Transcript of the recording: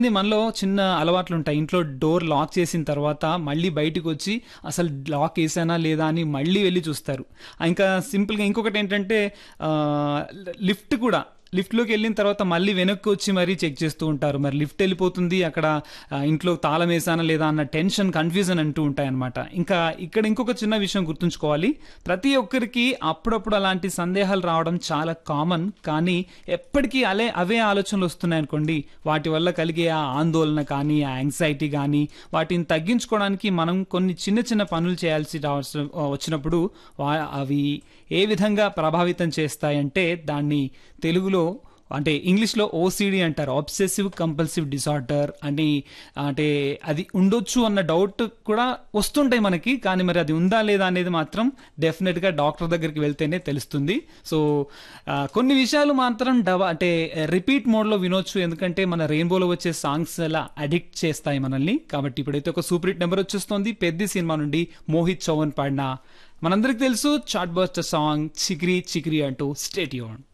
ఇది మనలో చిన్న అలవాట్లు ఉంటాయి ఇంట్లో డోర్ లాక్ చేసిన తర్వాత మళ్ళీ బయటకు వచ్చి అసలు లాక్ వేసానా లేదా అని మళ్ళీ వెళ్ళి చూస్తారు ఇంకా సింపుల్గా ఇంకొకటి ఏంటంటే ఆ, లిఫ్ట్ కూడా లిఫ్ట్లోకి వెళ్ళిన తర్వాత మళ్ళీ వెనక్కి వచ్చి మరీ చెక్ చేస్తూ ఉంటారు మరి లిఫ్ట్ వెళ్ళిపోతుంది అక్కడ ఆ, ఇంట్లో తాళం వేసానా లేదా అన్న టెన్షన్ కన్ఫ్యూజన్ అంటూ ఉంటాయన్నమాట ఇంకా ఇక్కడ ఇంకొక చిన్న విషయం గుర్తుంచుకోవాలి ప్రతి ఒక్కరికి అప్పుడప్పుడు అలాంటి సందేహాలు రావడం చాలా కామన్ కానీ ఎప్పటికీ అలే అవే ఆలోచనలు వస్తున్నాయి అనుకోండి వాటి వల్ల కలిగే ఆ ఆందోళన కానీ ఆ యాంగ్జైటీ కానీ వాటిని తగ్గించుకోవడానికి మనం కొన్ని చిన్న చిన్న పనులు చేయాల్సి రావాల్సిన వచ్చినప్పుడు వా- అవి ఏ విధంగా ప్రభావితం చేస్తాయంటే దాన్ని తెలుగులో అంటే ఇంగ్లీష్లో ఓసిడి అంటారు ఆబ్సెసివ్ కంపల్సివ్ డిసార్డర్ అని అంటే అది ఉండొచ్చు అన్న డౌట్ కూడా వస్తుంటాయి మనకి కానీ మరి అది ఉందా లేదా అనేది మాత్రం డెఫినెట్గా డాక్టర్ దగ్గరికి వెళ్తేనే తెలుస్తుంది సో ఆ, కొన్ని విషయాలు మాత్రం డవ అంటే రిపీట్ మోడ్లో వినొచ్చు ఎందుకంటే మన రెయిన్బోలో వచ్చే సాంగ్స్ అలా అడిక్ట్ చేస్తాయి మనల్ని కాబట్టి ఇప్పుడైతే ఒక సూపర్ హిట్ నెంబర్ వచ్చేస్తుంది పెద్ద సినిమా నుండి మోహిత్ చౌహాన్ పాడిన మనందరికి తెలుసు చాట్ బస్టర్ సాంగ్ చిక్రీ చిక్రీ అంటూ స్టేట్ యూన్